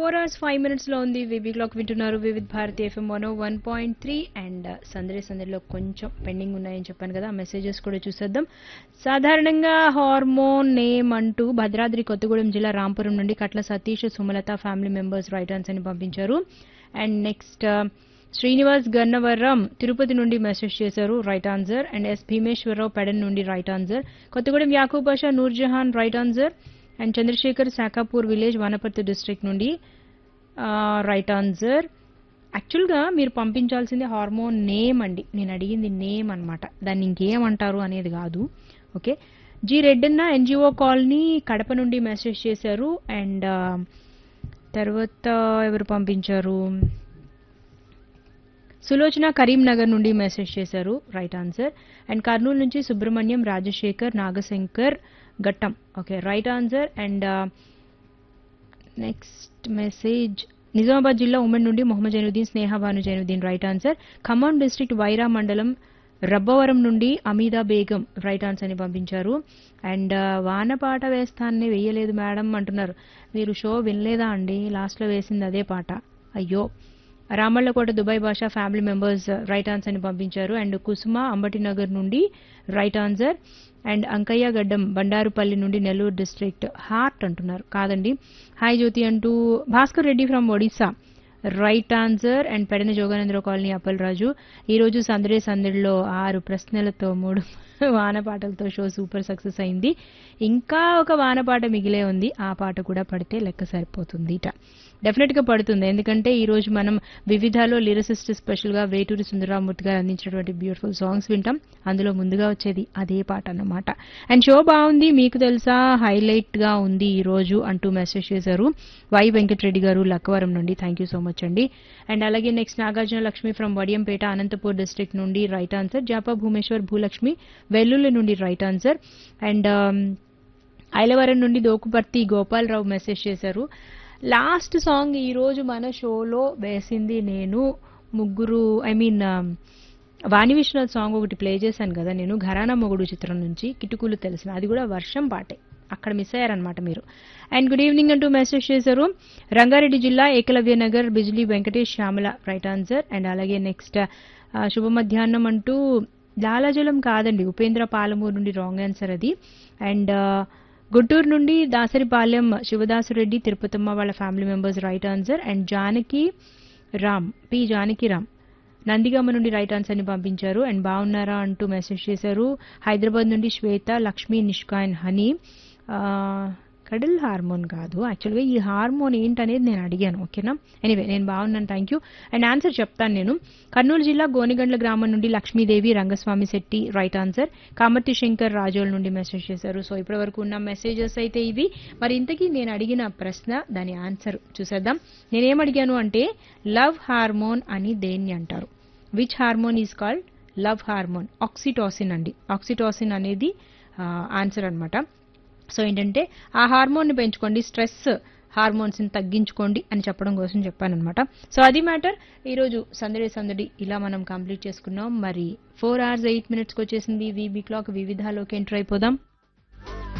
four hours five minutes లో ఉంది వివి క్లాక్ వింటున్నారు Vividh Bharati FM one one point three and సందడి సందడిలో కొంచెం పెండింగ్ ఉన్నాయని చెప్పాను కదా మెసేజెస్ కూడా చూసేద్దాం సాధారణంగా హార్మోన్ నేమ్ అంటూ భద్రాద్రి కొత్తగూడెం జిల్లా రాంపురం నుండి Katla Satish Sumalatha family members right answer అని పంపించారు అండ్ నెక్స్ట్ శ్రీనివాస్ గన్నవరం తిరుపతి నుండి మెసేజ్ చేశారు right answer and S Bhimeswararao Pedana నుండి right answer Kothagudem Yakub Basha Noorjahan right answer and Chandrasekhar Shakapur village Wanaparthy district నుండి రైట్ ఆన్సర్ యాక్చువల్గా మీరు పంపించాల్సింది హార్మోన్ నేమ్ అండి నేను అడిగింది నేమ్ అన్నమాట దాన్ని ఇంకేమంటారు అనేది కాదు okay G Reddanna NGO colony Kadapa నుండి మెసేజ్ చేశారు అండ్ తర్వాత ఎవరు పంపించారు సులోచన కరీంనగర్ నుండి మెసేజ్ చేశారు రైట్ ఆన్సర్ అండ్ కర్నూలు నుంచి Subrahmanyam Rajasekhar Nagashankar Ghattam okay right answer and next message Nizamabad జిల్లా ఉమ్మడి నుండి Mohammed Zainuddin Snehabanu Zainuddin right answer Khammam district Wyra మండలం రబ్బవరం నుండి అమీదా బేగం రైట్ ఆన్సర్ అని పంపించారు అండ్ వానపాట వేస్తానని వేయలేదు మేడం అంటున్నారు మీరు షో వినలేదా అండి లాస్ట్లో వేసింది అదే పాట అయ్యో Ramallakota Dubai Basha family members right answer అని పంపించారు అండ్ కుసుమ అంబటినగర్ నుండి రైట్ ఆన్సర్ అండ్ అంకయ్య గడ్డం బండారుపల్లి నుండి నెల్లూరు డిస్ట్రిక్ట్ హార్ట్ అంటున్నారు కాదండి హాయ్ జ్యోతి అంటూ Bhaskar Reddy from Odisha right answer and Pedana Jogandra colony Appalaraju ఈరోజు సందడే సందడిలో ఆరు ప్రశ్నలతో మూడు వానపాటలతో షో సూపర్ సక్సెస్ అయింది ఇంకా ఒక వానపాట మిగిలే ఉంది ఆ పాట కూడా పడితే లెక్క సరిపోతుంది ఇట డెఫినెట్ గా పడుతుంది ఎందుకంటే ఈ రోజు మనం వివిధాలో లిరిసిస్ట్ స్పెషల్ గా వేటూరి సుందరరామూర్తి గారు అందించినటువంటి బ్యూటిఫుల్ సాంగ్స్ వింటాం అందులో ముందుగా వచ్చేది అదే పాట అన్నమాట అండ్ షో బాగుంది మీకు తెలుసా హైలైట్ గా ఉంది ఈ రోజు అంటూ మెసేజ్ చేశారు వై వెంకటరెడ్డి గారు లక్కవరం నుండి థ్యాంక్ యూ సో మచ్ అండి అండ్ అలాగే next Nagarjuna Lakshmi from Vadiyampeta Anantapur district నుండి రైట్ ఆన్సర్ జాపా భూమేశ్వర్ భూలక్ష్మి వెల్లుల్లి నుండి రైట్ ఆన్సర్ అండ్ ఐలవరం నుండి దోకుపర్తి గోపాలరావు మెసేజ్ చేశారు లాస్ట్ సాంగ్ ఈ రోజు మన షోలో వేసింది నేను ముగ్గురు I mean Vani Vishwanath song ఒకటి ప్లే చేశాను కదా నేను ఘరానా మొగుడు చిత్రం నుంచి కిటుకులు తెలిసిన అది కూడా వర్షం పాటే అక్కడ మిస్ అయ్యారనమాట మీరు అండ్ గుడ్ ఈవినింగ్ అంటూ మెసేజ్ చేశారు రంగారెడ్డి జిల్లా Ekalavya Nagar Bijli Venkatesh Shyamala right answer and అలాగే నెక్స్ట్ శుభ మధ్యాహ్నం అంటూ లాలాజలం కాదండి ఉపేంద్ర పాలమూరు నుండి రాంగ్ ఆన్సర్ అది అండ్ గుంటూరు నుండి దాసరిపాలెం శివదాసురెడ్డి తిరుపతమ్మ వాళ్ళ family members right answer and Janaki Ram P Janaki Ram Nandigama నుండి రైట్ ఆన్సర్ ని పంపించారు అండ్ బాగున్నారా అంటూ మెసేజ్ చేశారు హైదరాబాద్ నుండి Swetha Lakshmi Nishka and Honey cuddle hormone కాదు యాక్చువల్గా ఈ హార్మోన్ ఏంటనేది నేను అడిగాను ఓకేనా ఎనీవే నేను బాగున్నాను థ్యాంక్ యూ అండ్ ఆన్సర్ చెప్తాను నేను కర్నూలు జిల్లా గోనిగండ్ల గ్రామం నుండి లక్ష్మీదేవి రంగస్వామి శెట్టి రైట్ ఆన్సర్ కామర్తి శంకర్ రాజోల్ నుండి మెసేజ్ చేశారు సో ఇప్పటి వరకు ఉన్న మెసేజెస్ అయితే ఇవి మరి ఇంతకీ నేను అడిగిన ప్రశ్న దాని ఆన్సర్ చూసేద్దాం నేనేం అడిగాను అంటే లవ్ హార్మోన్ అని దేన్ని అంటారు which hormone is called love hormone oxytocin అండి ఆక్సిటాసిన్ అనేది ఆన్సర్ అనమాట సో ఏంటంటే ఆ హార్మోన్ని పెంచుకోండి స్ట్రెస్ హార్మోన్స్ని తగ్గించుకోండి అని చెప్పడం కోసం చెప్పాను అనమాట సో అది మ్యాటర్ ఈరోజు సందడి సందడి ఇలా మనం కంప్లీట్ చేసుకున్నాం మరి ఫోర్ అవర్స్ ఎయిట్ మినిట్స్కి వచ్చేసింది వీబీ క్లాక్ వివిధాలోకి ఎంటర్ అయిపోదాం